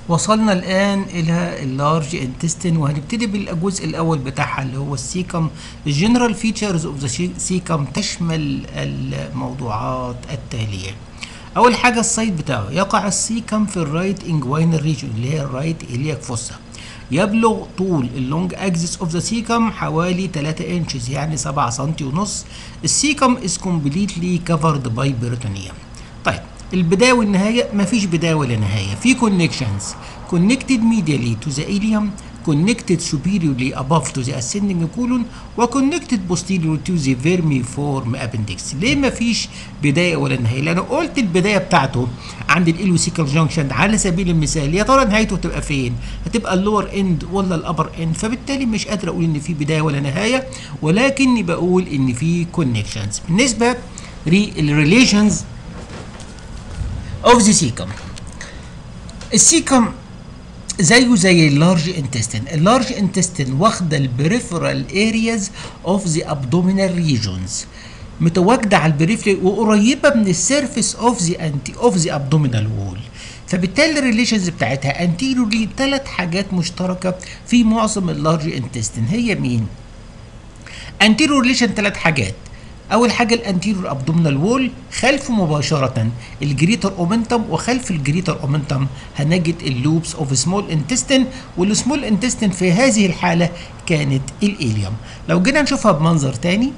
وصلنا الآن إلى اللارج انتستين وهنبتدي بالجزء الأول بتاعها اللي هو السيكم الجنرال فيتشرز اوف ذا سيكم تشمل الموضوعات التالية أول حاجة السايت بتاعه يقع السيكم في الرايت انجوينال ريجون اللي هي الرايت إلياك فوسا يبلغ طول اللونج اكسس اوف ذا سيكم حوالي 3 انشز يعني 7 سم ونص السيكم از كومبليتلي كفرد باي بيريتونيوم طيب البدايه والنهايه مفيش بدايه ولا نهايه في كونكشنز connected medially to the ileum connected superiorly above to the ascending colon وconnected posteriorly to the vermiform appendix ليه مفيش بدايه ولا نهايه لان قلت البدايه بتاعته عند الالوسيكال جانكشن على سبيل المثال يا ترى نهايته هتبقى فين هتبقى اللور اند ولا الابر اند فبالتالي مش قادر اقول ان في بدايه ولا نهايه ولكني بقول ان في كونكشنز بالنسبه للريليشنز اوف ذا سيكم السيكم زيه زي اللارج انتستين اللارج انتستين واخده البريفرال ارياز اوف ذا ابدومينال ريجونز متواجده على البريفري وقريبه من السيرفيس اوف ذا انتي اوف ذا ابدومينال وول فبالتالي الريليشنز بتاعتها انتيروري ثلاث حاجات مشتركه في معظم اللارج انتستين هي مين؟ انتيرور ريليشن ثلاث حاجات اول حاجه الانتيريور ابدومينال وول خلفه مباشره الجريتر اومنتم وخلف الجريتر اومنتم هنجد اللوبس اوف سمول انتستين والسمول انتستين في هذه الحاله كانت الاليوم لو جينا نشوفها بمنظر تاني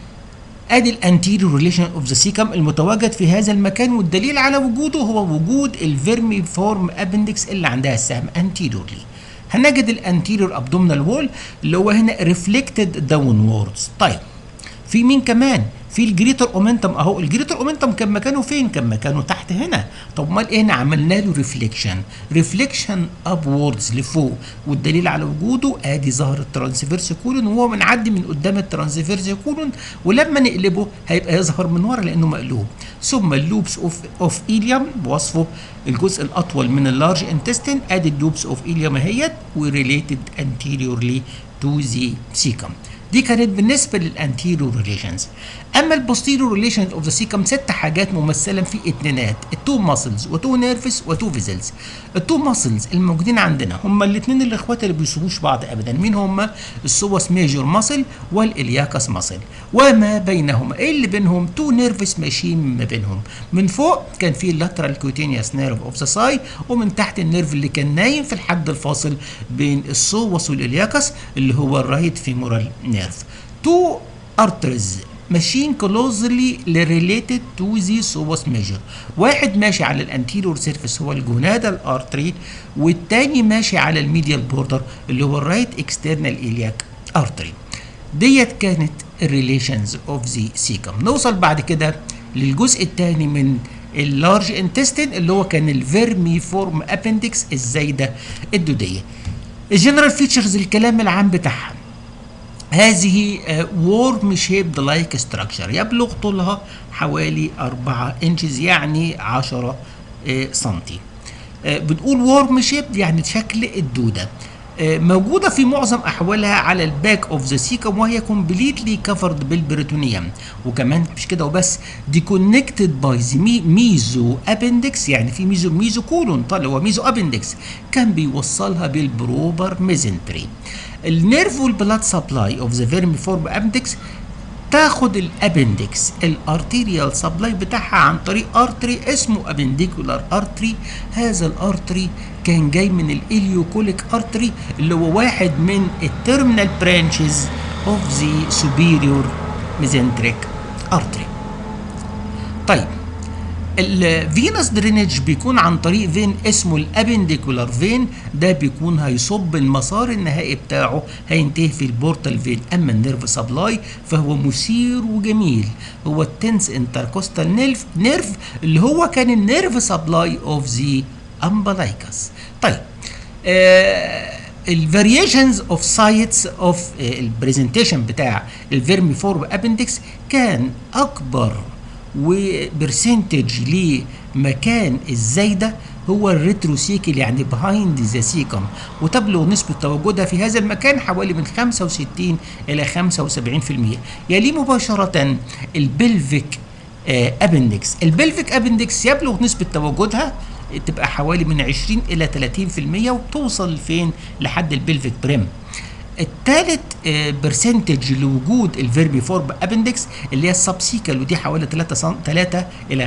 ادي الانتيريور ريليشن اوف ذا سيكم المتواجد في هذا المكان والدليل على وجوده هو وجود الفيرمي فورم ابندكس اللي عندها السهم انتيريورلي هنجد الانتيريور ابدومينال وول اللي هو هنا ريفلكتد داونوردز طيب في مين كمان في الجريتر اومنتم اهو الجريتر اومنتم كان مكانه فين كان مكانه تحت هنا طب امال ايه هنا عملنا له ريفليكشن ريفليكشن ابوردز لفوق والدليل على وجوده ادي ظهر الترانسفيرس كولون وهو منعدي من قدام الترانسفيرس كولون ولما نقلبه هيبقى يظهر من ورا لانه مقلوب ثم اللوبس اوف اوف ايليوم بوصفه الجزء الاطول من اللارج انتستين ادي اللوبس اوف ايليوم اهيت وريليتد انتيريورلي تو ذا سيكم دي كانت بالنسبه للانتيريور ريليشنز اما البوستيريور ريليشنز اوف ذا سيكم ست حاجات ممثله في اتنينات التو ماسلز وتو نيرفس وتو فيزلز التو ماسلز الموجودين عندنا هم الاثنين الاخوات اللي بيسيبوش بعض ابدا مين هم السوس ميجور ماسل والالياكس ماسل وما بينهما ايه اللي بينهم تو نيرفس ماشيين ما بينهم من فوق كان في اللاترال كوتينيوس نيرف اوف ذا ساي ومن تحت النيرف اللي كان نايم في الحد الفاصل بين السوس والالياكس اللي هو الرايت فيمورال نيرف تو ارترز ماشيين كلوزلي ريليتد تو ذا سوبس ميجر واحد ماشي على الانتيريور سيرفيس هو الجونادال ارتري والتاني ماشي على الميديال بوردر اللي هو الرايت اكسترنال الياك ارتري ديت كانت الريليشنز اوف ذا سيكم نوصل بعد كده للجزء الثاني من اللارج انتستين اللي هو كان الفيرمي فورم ابندكس الزايده الدوديه الجنرال فيتشرز الكلام العام بتاعها هذه وورم شيبد لايك ستراكشر يبلغ طولها حوالي 4 انشز يعني 10 سنتي بنقول وورم شيبد يعني شكل الدوده موجوده في معظم احوالها على الباك اوف ذا سيكم وهي كومبليتلي كفرد بالبريتونيوم وكمان مش كده وبس دي كونكتد باي ذا ميزو ابندكس يعني في ميزو ميزو كولون طالع هو ميزو ابندكس كان بيوصلها بالبروبر ميزنتري النيرف والبلاد سبلاي اوف ذا فيرميفورم ابندكس تاخد الابندكس الارتيريال سبلاي بتاعها عن طريق ارتري اسمه ابنديكولار ارتري هذا الارتري كان جاي من الاليوكوليك ارتري اللي هو واحد من التيرمينال برانشز اوف ذا سوبيريور ميزنتريك ارتري طيب الفينس درينج بيكون عن طريق فين اسمه الابنديكولار فين ده بيكون هيصب المسار النهائي بتاعه هينتهي في البورتال فين اما النيرف سبلاي فهو مثير وجميل هو التنس انتركوستال نيرف نيرف اللي هو كان النيرف سبلاي اوف ذا امبلايكس طيب آه الفاريشنز اوف سايتس اوف البرزنتيشن بتاع الفيرميفورم ابندكس كان اكبر وبرسنتج لمكان الزايده هو الريتروسيكل يعني بهايند ذا سيكم وتبلغ نسبة تواجدها في هذا المكان حوالي من 65 إلى 75% يلي مباشرة البلفيك ابندكس البلفيك ابندكس يبلغ نسبة تواجدها تبقى حوالي من 20 الى 30% وبتوصل فين لحد البلفيك بريم الثالث برسنتج لوجود الفيربي فورم ابندكس اللي هي السبسيكال ودي حوالي 3 سم 3 الى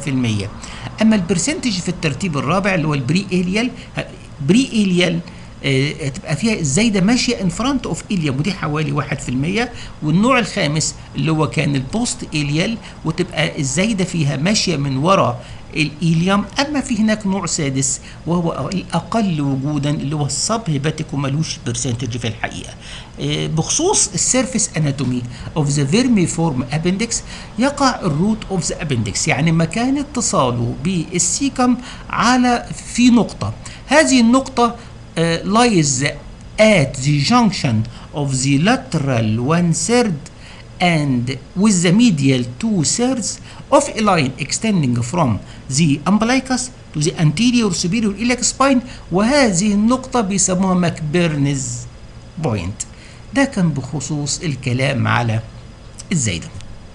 5% اما البرسنتج في الترتيب الرابع اللي هو البري اليال بري اليال آه، تبقى فيها الزايده ماشيه ان فرونت اوف اليوم ودي حوالي 1% والنوع الخامس اللي هو كان البوست اليال وتبقى الزايده فيها ماشيه من وراء الإيليوم أما في هناك نوع سادس وهو الأقل وجودا اللي هو السب هيباتيك وملوش برسنتج في الحقيقة آه، بخصوص السيرفيس اناتومي اوف ذا فيرميفورم ابندكس يقع الروت اوف ذا ابندكس يعني مكان اتصاله بالسيكم على في نقطة هذه النقطة uh, lies at the junction of the lateral one third and with the medial two thirds of a line extending from the umbilicus to the anterior superior iliac spine وهذه النقطة بيسموها ماكبيرنز بوينت ده كان بخصوص الكلام على الزايدة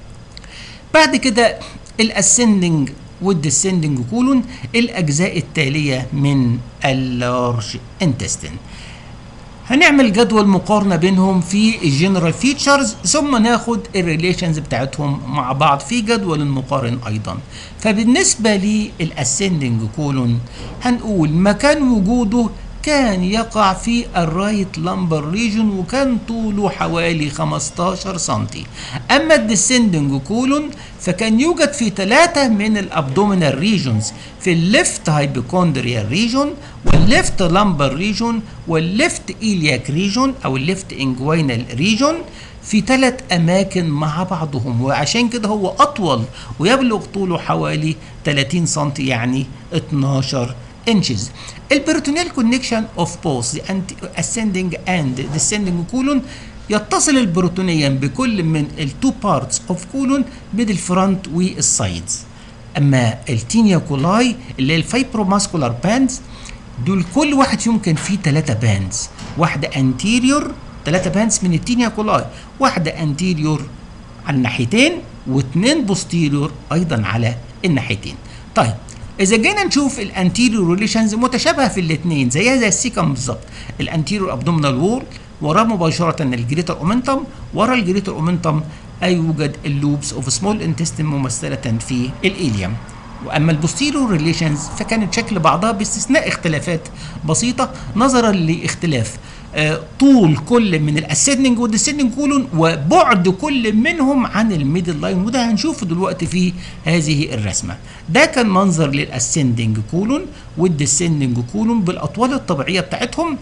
بعد كده الاسندنج والديسندنج كولون الاجزاء التاليه من اللارج انتستين هنعمل جدول مقارنه بينهم في الجنرال فيتشرز ثم ناخد الريليشنز بتاعتهم مع بعض في جدول مقارن ايضا فبالنسبه للاسندنج كولون هنقول مكان وجوده كان يقع في الرايت لامبر ريجون وكان طوله حوالي 15 سنتي اما الديسندنج كولون فكان يوجد في ثلاثة من الابدومينال ريجونز في الليفت هايبوكوندريال ريجون والليفت لامبر ريجون والليفت ايلياك ريجون او الليفت انجوينال ريجون في ثلاث اماكن مع بعضهم وعشان كده هو اطول ويبلغ طوله حوالي 30 سم يعني 12 inches. البريتونيال كونكشن اوف بوث the ascending and descending colon يتصل البروتونيا بكل من التو بارتس اوف كولون بين الفرونت والسايدز اما التينيا كولاي اللي هي الفايبروماسكولار باندز دول كل واحد فيهم كان فيه ثلاثة باندز واحدة انتيريور ثلاثة باندز من التينيا كولاي واحدة انتيريور على الناحيتين واثنين بوستيريور ايضا على الناحيتين طيب اذا جينا نشوف الانتيريور ريليشنز متشابهه في الاثنين زيها زي السيكم بالظبط الانتيريور ابدومينال وول وراه مباشره الجريتر اومنتم ورا الجريتر اومنتم اي يوجد اللوبس اوف سمول انتستين ممثله في الاليوم واما البوستيريور ريليشنز فكانت شكل بعضها باستثناء اختلافات بسيطه نظرا لاختلاف آه، طول كل من الاسندنج والديسندنج كولون وبعد كل منهم عن الميدل لاين وده هنشوفه دلوقتي في هذه الرسمه ده كان منظر للاسندنج كولون والديسندنج كولون بالاطوال الطبيعيه بتاعتهم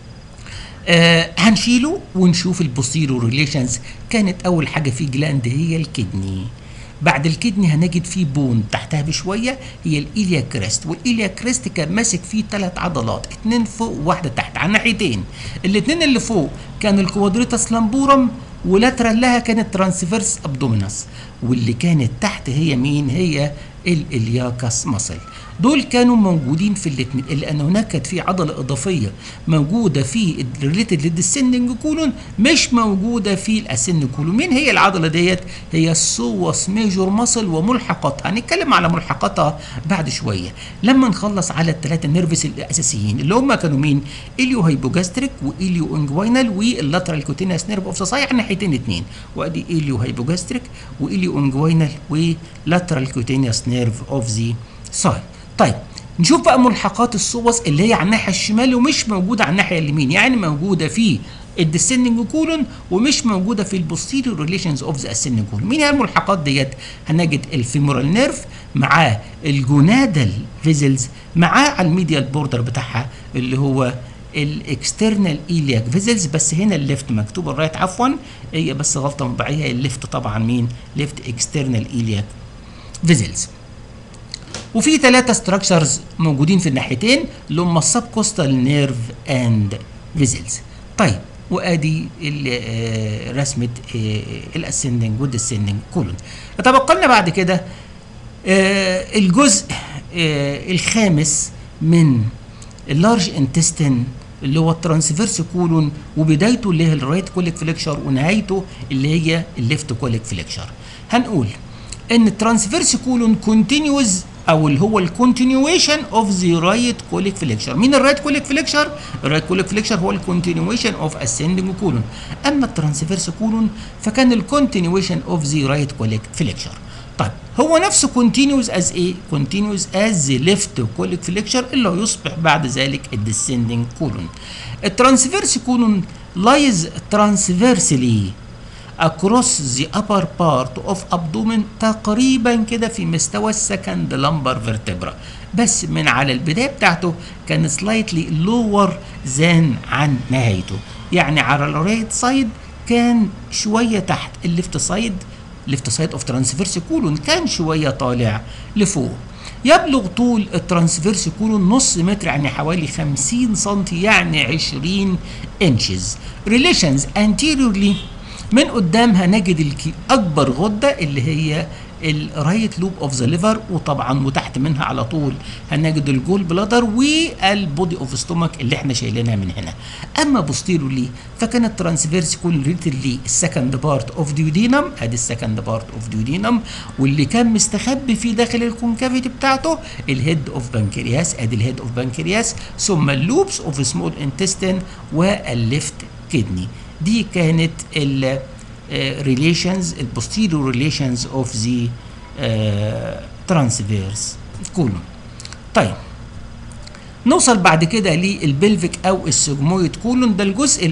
آه هنشيله ونشوف البوستيريور ريليشنز كانت اول حاجه في جلاند هي الكدني بعد الكدني هنجد فيه بون تحتها بشويه هي الايليا كريست والايليا كريست كان ماسك فيه ثلاث عضلات اتنين فوق وواحده تحت على الناحيتين الاتنين اللي فوق كان الكوادريتاس لامبورم ولاترال لها كانت ترانسفيرس ابدومينس واللي كانت تحت هي مين هي الالياكاس ماسل دول كانوا موجودين في الاثنين الا ان هناك كانت في عضله اضافيه موجوده في ريليتد للديسندنج كولون مش موجوده في الاسن كولون مين هي العضله ديت هي السوس ميجور ماسل وملحقاتها هنتكلم على ملحقاتها بعد شويه لما نخلص على الثلاثه نيرفس الاساسيين اللي هم كانوا مين اليو هايبوجاستريك واليو انجوينال واللاترال كوتينيوس نيرف اوف سوساي على ناحيتين اثنين وادي اليو هايبوجاستريك واليو انجوينال ولاترال كوتينيوس نيرف اوف ذا ساي طيب نشوف بقى ملحقات الصوص اللي هي على الناحيه الشمال ومش موجوده على الناحيه اليمين يعني موجوده في الديسندنج كولون ومش موجوده في البوستيريور ريليشنز اوف ذا اسندنج كولون مين هي الملحقات ديت هنجد الفيمورال نيرف معاه الجونادال فيزلز معاه على الميديال بوردر بتاعها اللي هو الاكسترنال ايلياك فيزلز بس هنا الليفت مكتوب الرايت عفوا هي بس غلطه مطبعيه الليفت طبعا مين ليفت اكسترنال ايلياك فيزلز وفي ثلاثة ستراكشرز موجودين في الناحيتين اللي هم السب كوستال نيرف اند فيزلز طيب وادي رسمه الاسندنج والديسندنج كولون يتبقى لنا بعد كده الجزء الخامس من اللارج انتستين اللي هو الترانسفيرس كولون وبدايته اللي هي الرايت كوليك فليكشر ونهايته اللي هي الليفت كوليك فليكشر هنقول ان الترانسفيرس كولون كونتينيوز او اللي هو الكونتينيويشن اوف ذا رايت كوليك فليكشر مين الرايت كوليك فليكشر الرايت كوليك فليكشر هو الكونتينيويشن اوف اسcending كولون اما الترانسفيرس كولون فكان الكونتينيويشن اوف ذا رايت كوليك فليكشر طيب هو نفسه continues as ايه continues as the left colic flexure اللي هو يصبح بعد ذلك الديسندنج كولون الترانسفيرس كولون lies transversely across the upper part of abdomen تقريبا كده في مستوى السكند lumbar vertebra بس من على البداية بتاعته كان slightly lower than عن نهايته يعني على الرايت سايد كان شوية تحت الليفت سايد ليفت سايد اوف ترانسفيرس كولون كان شويه طالع لفوق يبلغ طول الترانسفيرس كولون نص متر يعني حوالي 50 سم يعني 20 انشز ريليشنز انتيريورلي من قدامها نجد اكبر غده اللي هي الرايت لوب اوف ذا ليفر وطبعا وتحت منها على طول هنجد الجول بلادر والبودي اوف ستومك اللي احنا شايلينها من هنا اما بوستيرولي فكان الترانسفيرس كول ريتلي السكند بارت اوف ديودينم ادي السكند بارت اوف ديودينم واللي كان مستخبي في داخل الكونكافيتي بتاعته الهيد اوف بنكرياس ادي الهيد اوف بنكرياس ثم اللوبس اوف سمول انتستين والليفت كدني دي كانت ال relations posterior relations of the uh, transverse colon طيب نوصل بعد كده للبلفيك او السجمويد كولون ده الجزء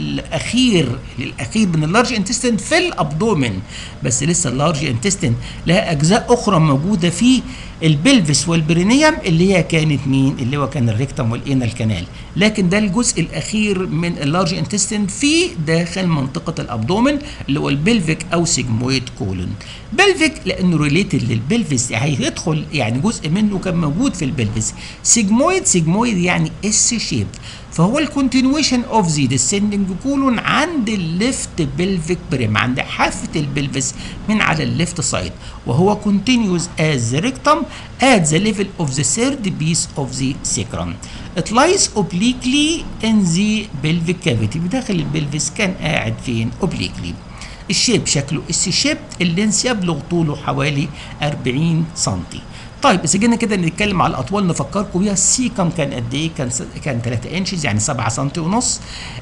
الاخير الاخير من اللارج انتستين في الابدومن بس لسه اللارج انتستين لها اجزاء اخرى موجوده في البلفس والبرينيوم اللي هي كانت مين اللي هو كان الريكتم والانال كانال لكن ده الجزء الاخير من اللارج انتستين في داخل منطقه الابدومن اللي هو البلفيك او سيجمويد كولون بلفيك لانه ريليتد للبلفس هيدخل يعني جزء منه كان موجود في البلفس سيجمويد سيجمويد يعني اس شيب فهو الكونتينويشن اوف ذا ديسندنج كولون عند الليفت بلفيك بريم عند حافه البلفس من على الليفت سايد وهو كونتينيوز از ذا ريكتم at the level of the third piece of the sacrum. It lies obliquely in the pelvic cavity بداخل البلفس كان قاعد فين obliquely. الشيب شكله اس شيب اللينس يبلغ طوله حوالي 40 سنتي. طيب اذا جينا كده نتكلم على الاطوال نفكركم بيها السيكم كان قد ايه كان س... كان 3 انشز يعني 7 سم ونص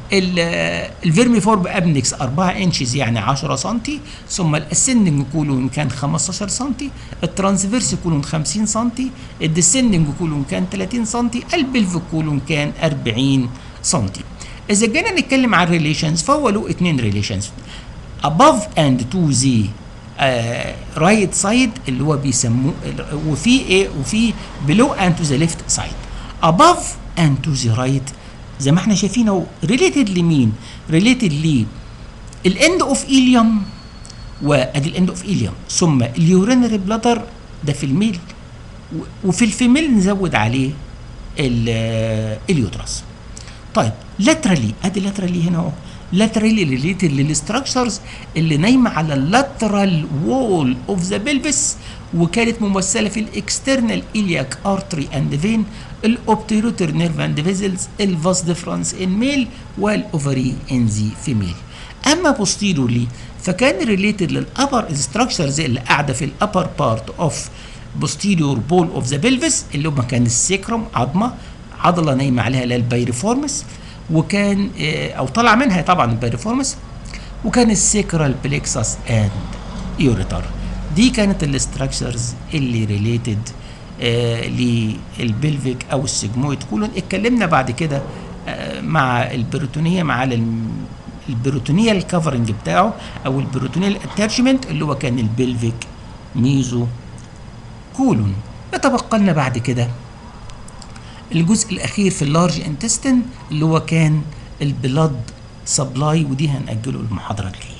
الفيرمي فورب ابنكس 4 انشز يعني 10 سم ثم الاسندنج كولون كان 15 سم الترانسفيرس كولون 50 سم الديسندنج كولون كان 30 سم البلفيك كولون كان 40 سم اذا جينا نتكلم عن الريليشنز فهو له اثنين ريليشنز above and to the رايت uh, سايد right اللي هو بيسموه وفي ايه وفي below and to the left side above and to the right زي ما احنا شايفين اهو ريليتد لمين؟ ريليتد ل الاند اوف ايليوم وادي الاند اوف ايليوم ثم اليورينري بلادر ده في الميل وفي الفيميل نزود عليه اليوترس طيب لاترالي ادي لاترالي هنا اهو laterally related للستراكشرز اللي نايمه على اللاترال وول اوف ذا بلفس وكانت ممثله في الاكسترنال الياك ارتري اند فين الاوبتيروتر نيرف اند فيزلز الفاس ديفرنس ان ميل والاوفري ان ذا فيميل اما بوستيرولي فكان ريليتد للابر ستراكشرز اللي قاعده في الابر بارت اوف posterior بول اوف ذا بلفس اللي هم كان السيكروم عظمه عضله نايمه عليها اللي هي البايريفورمس وكان او طلع منها طبعا البيرفورمس وكان السيكرال بليكسس اند يوريتر دي كانت الاستراكشرز اللي ريليتد آه للبلفيك او السجمويد كولون اتكلمنا بعد كده آه مع البروتونيه مع البروتونيه الكفرنج بتاعه او البروتونيه اتاتشمنت اللي هو كان البلفيك ميزو كولون يتبقى لنا بعد كده الجزء الاخير في اللارج انتستين اللي هو كان البلاد سبلاي ودي هنأجله المحاضره الجايه